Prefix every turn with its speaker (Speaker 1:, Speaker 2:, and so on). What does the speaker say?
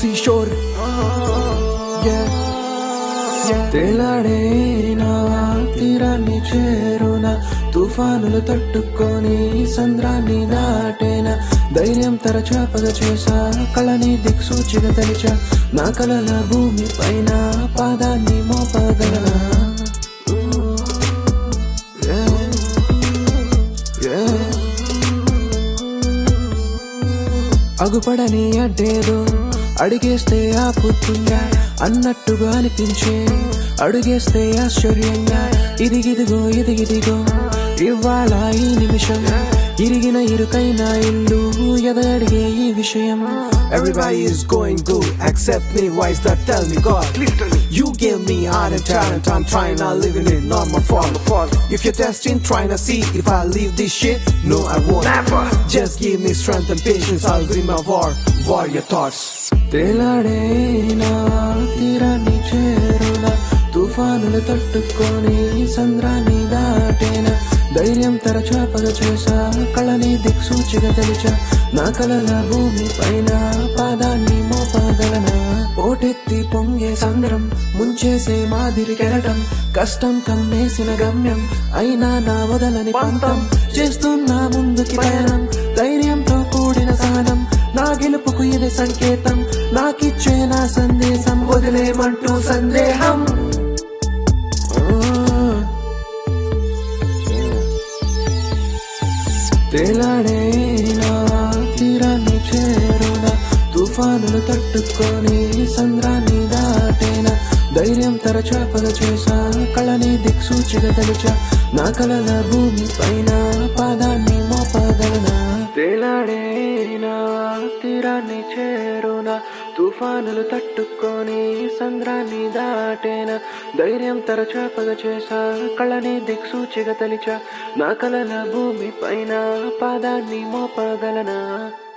Speaker 1: seashore. Yeah, yeah. తేలాడే నా తీరాన్ని చేరున తుఫానులు తట్టుకొని సంద్రాన్ని దాటేన ధైర్యం తరచాపగ చేసా కళని దిక్సూచిగా తలిచా నా కలల భూమి పైన పాదాన్ని మోపగలనా Yeah, yeah. అగుపడని అడ్డేదో అడిగేస్తే ఆపుతుందా అన్నట్టుగా అనిపించే అడుగేస్తే ఆశ్చర్యంగా ఇదిగిదిగో ఇదిగిదిగో ఇవాళ ఈ నిమిషం ఇరిగిన ఇరుకైన ఇల్లు ఎదడిగే ఈ విషయం
Speaker 2: Everybody is going good, except me. Why is that? Tell me, God. You gave me art and talent. I'm trying, not living it, not my fault. If you're testing, trying to see if I leave this shit, no, I won't. Just give me strength and patience. I'll dream of war, warrior thoughts.
Speaker 1: తేలాడే నా తీరాన్ని చేరున తుఫానులు తట్టుకొని సంద్రాన్ని దాటేన ధైర్యం తరచాపగ చేసా కళని దిక్సూచిగా తెలిచా నా కలల భూమి పైన పాదాన్ని మోపగలనా ఓటెత్తి పొంగే సంద్రం ముంచేసే మాదిరి కెరటం కష్టం కమ్మేసిన గమ్యం అయినా నా వదలని పంతం చేస్తున్నా ముందుకి పయనం ధైర్యంతో కూడిన సహనం నా గెలుపుకు ఇది సంకేతం నాకిచ్చే నా సందేశం వదిలేమంటూ సందేహం తేలాడే నా తీరాన్ని చేరున తుఫానులు తట్టుకొని సంద్రాన్ని దాటేన ధైర్యం తరచాపగ చేసా కళని దిక్సూచిగా తలిచా నా కలల భూమి పైన పాదాన్ని మోపగలనా తేలాడే నా తీరాన్ని చేరున తుఫానులు తట్టుకొని సంద్రాన్ని దాటేన ధైర్యం తరచాపగ చేసా కళని దిక్సూచిగా తలిచా నా కలల భూమి పైన పాదాన్ని మోపగలనా